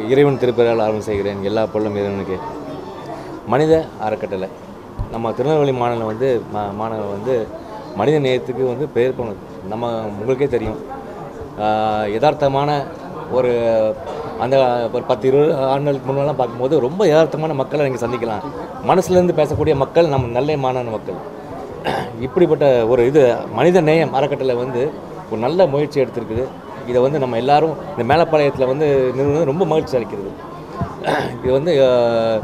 இறைவன் திருப்பெயரால் ஆரம்பம் செய்கிறேன் எல்லா பொருளும் இறைவனுக்கு மனித அறக்கட்டளை நம்ம திருநெல்வேலி மாநிலம் வந்து மா மாநகரம் வந்து மனித நேயத்துக்கு வந்து பெயர் போனது நம்ம உங்களுக்கே தெரியும் ஆஹ் யதார்த்தமான ஒரு அந்த ஒரு பத்து இருபது ஆண்டுகளுக்கு முன்னெல்லாம் பார்க்கும்போது ரொம்ப யதார்த்தமான மக்களை நீங்கள் சந்திக்கலாம் மனசுலேருந்து பேசக்கூடிய மக்கள் நம்ம நல்ல மாணவ மக்கள் இப்படிப்பட்ட ஒரு இது மனித நேயம் அறக்கட்டளை வந்து ஒரு நல்ல முயற்சி எடுத்திருக்குது இதை வந்து நம்ம எல்லாரும் இந்த மேலப்பாளையத்தில் வந்து நிறுவனம் ரொம்ப மகிழ்ச்சி அளிக்கிறது இது வந்து ஆஹ்,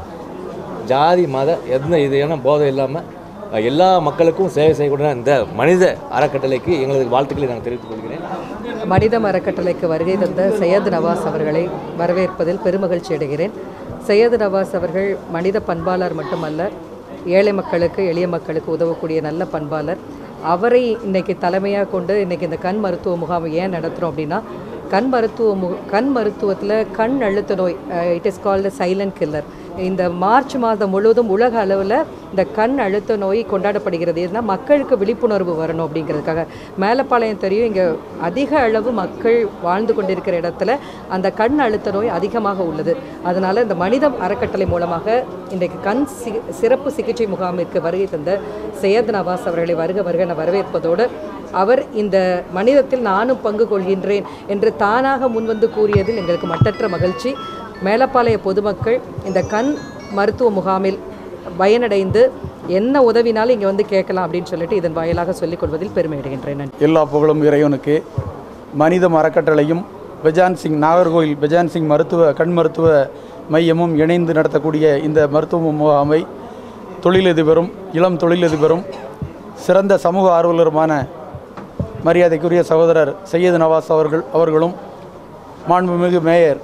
ஜாதி மத எந்த இது போதை இல்லாமல் எல்லா மக்களுக்கும் சேவை செய்யக்கூடிய இந்த மனித அறக்கட்டளைக்கு எங்களது வாழ்த்துக்களை நான் தெரிவித்துக் கொள்கிறேன் மனிதம் அறக்கட்டளைக்கு வருகை தந்த சையத் நவாஸ் அவர்களை வரவேற்பதில் பெருமகிழ்ச்சி அடைகிறேன் சையத் நவாஸ் அவர்கள் மனித பண்பாளர் மட்டுமல்ல ஏழை மக்களுக்கு எளிய மக்களுக்கு உதவக்கூடிய நல்ல பண்பாளர் அவரை இன்னைக்கு தலைமையாக கொண்டு இன்னைக்கு இந்த கண் மருத்துவ முகாம் ஏன் நடத்துகிறோம் அப்படின்னா கண் மருத்துவ மு கண் மருத்துவத்தில் கண் அழுத்த நோய் it is called silent killer இந்த மார்ச் மாதம் முழுவதும் உலக அளவில் இந்த கண் அழுத்த நோய் கொண்டாடப்படுகிறது ஏன்னா மக்களுக்கு விழிப்புணர்வு வரணும் அப்படிங்கிறதுக்காக மேலப்பாளையம் தெரியும் இங்கே அதிக அளவு மக்கள் வாழ்ந்து கொண்டிருக்கிற இடத்துல அந்த கண் அழுத்த நோய் அதிகமாக உள்ளது அதனால் இந்த மனிதம் அறக்கட்டளை மூலமாக இன்றைக்கு கண் சி சிறப்பு சிகிச்சை முகாமிற்கு வருகை தந்த சையத் நவாஸ் அவர்களை வருக வருக என வரவேற்பதோடு அவர் இந்த மனிதத்தில் நானும் பங்கு கொள்கின்றேன் என்று தானாக முன்வந்து கூறியதில் எங்களுக்கு மட்டற்ற மகிழ்ச்சி மேலப்பாளைய பொதுமக்கள் இந்த கண் மருத்துவ முகாமில் பயனடைந்து என்ன உதவினாலும் இங்கே வந்து கேட்கலாம் அப்படின்னு சொல்லிட்டு இதன் வாயிலாக சொல்லிக் கொள்வதில் பெருமை அடைகின்றேன் நன்றி எல்லா புகழும் இறைவனுக்கு மனிதம் அறக்கட்டளையும் பெஜான் சிங் நாகர்கோவில் பெஜான் சிங் மருத்துவ கண் மருத்துவ மையமும் இணைந்து நடத்தக்கூடிய இந்த மருத்துவ முகாமை தொழிலதிபரும் இளம் தொழிலதிபரும் சிறந்த சமூக ஆர்வலருமான மரியாதைக்குரிய சகோதரர் சையது நவாஸ் அவர்கள் அவர்களும் மாண்புமிகு மேயர்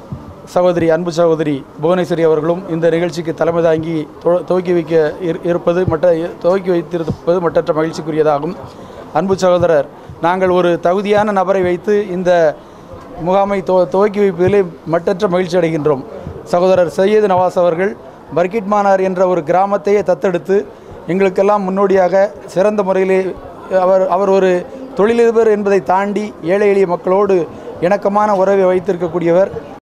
சகோதரி அன்பு சகோதரி புவனேஸ்வரி அவர்களும் இந்த நிகழ்ச்சிக்கு தலைமை தாங்கி துவ- துவக்கி வைக்க இரு- இருப்பது மற்ற துவக்கி வைத்திருப்பது மற்றற்ற மகிழ்ச்சிக்குரியதாகும் அன்பு சகோதரர் நாங்கள் ஒரு தகுதியான நபரை வைத்து இந்த முகாமை துவ துவக்கி வைப்பதிலே மற்றற்ற மகிழ்ச்சி அடைகின்றோம் சகோதரர் சையது நவாஸ் அவர்கள் பர்கிட் மானார் என்ற ஒரு கிராமத்தையே தத்தெடுத்து எங்களுக்கெல்லாம் முன்னோடியாக சிறந்த முறையிலே அவர் அவர் ஒரு தொழிலதிபர் என்பதை தாண்டி ஏழை எளிய மக்களோடு இணக்கமான உறவை வைத்திருக்கக்கூடியவர்